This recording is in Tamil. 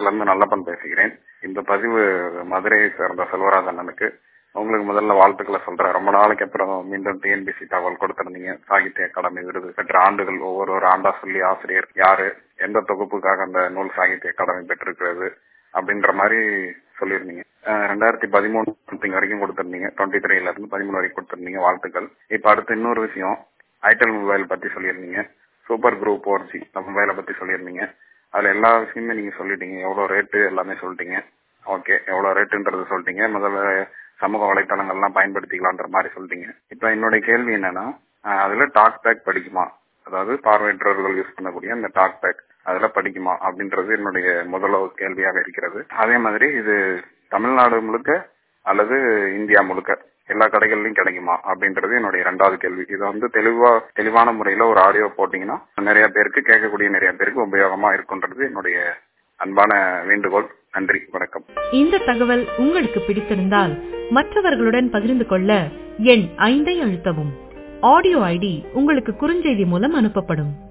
மாவட்டத்துல இருந்து நல்லப்பன் பேசுகிறேன் இந்த பதிவு மதுரையை சேர்ந்த செல்வராஜ் அண்ணனுக்கு உங்களுக்கு முதல்ல வாழ்த்துக்களை சொல்றேன் ரொம்ப நாளைக்கு அப்புறம் மீண்டும் டிஎன்பிசி தகவல் கொடுத்திருந்தீங்க சாகித்ய அகாடமி விருது பெற்ற ஆண்டுகள் ஒவ்வொரு ஒரு ஆண்டா சொல்லி ஆசிரியர் யாரு எந்த தொகுப்புக்காக அந்த நூல் சாகித்ய அகாடமி பெற்றிருக்கிறது அப்படின்ற மாதிரி சொல்லியிருந்தீங்க ரெண்டாயிரத்தி பதிமூணு சம்திங் வரைக்கும் கொடுத்திருந்தீங்க டுவெண்ட்டி த்ரீல இருந்து பதிமூணு வரைக்கும் கொடுத்திருந்தீங்க வாழ்த்துக்கள் இப்ப அடுத்து இன்னொரு விஷயம் ஐட்டல் மொபைல் பத்தி சொல்லியிருந்தீங்க சூப்பர் குரூப் ஃபோர் ஜி இந்த மொபைலை பத்தி சொல்லியிருந்தீங்க அதுல எல்லா விஷயமே நீங்க சொல்லிட்டீங்க எவ்வளவு ரேட்டு எல்லாமே சொல்லிட்டீங்க ஓகே எவ்வளவு ரேட்டுன்றது சொல்லிட்டீங்க முதல்ல சமூக வலைத்தளங்கள்லாம் பயன்படுத்திக்கலான்ற மாதிரி சொல்லிட்டீங்க இப்ப என்னுடைய கேள்வி என்னன்னா அதுல டாக் பேக் படிக்குமா அதாவது பார்வையற்றவர்கள் யூஸ் பண்ணக்கூடிய அந்த டாக் பேக் அதுல படிக்குமா அப்படின்றது என்னுடைய முதலாவது கேள்வியாக இருக்கிறது அதே மாதிரி இது தமிழ்நாடு முழுக்க அல்லது இந்தியா முழுக்க எல்லா கடைகள்லயும் கிடைக்குமா அப்படின்றது என்னுடைய இரண்டாவது கேள்வி இதை வந்து தெளிவா தெளிவான முறையில ஒரு ஆடியோ போட்டீங்கன்னா நிறைய பேருக்கு கேட்கக்கூடிய நிறைய பேருக்கு உபயோகமா இருக்குன்றது என்னுடைய அன்பான வேண்டுகோள் நன்றி வணக்கம் இந்த தகவல் உங்களுக்கு பிடித்திருந்தால் மற்றவர்களுடன் பகிர்ந்து கொள்ள எண் ஐந்தை அழுத்தவும் ஆடியோ ஐடி உங்களுக்கு குறுஞ்செய்தி மூலம் அனுப்பப்படும்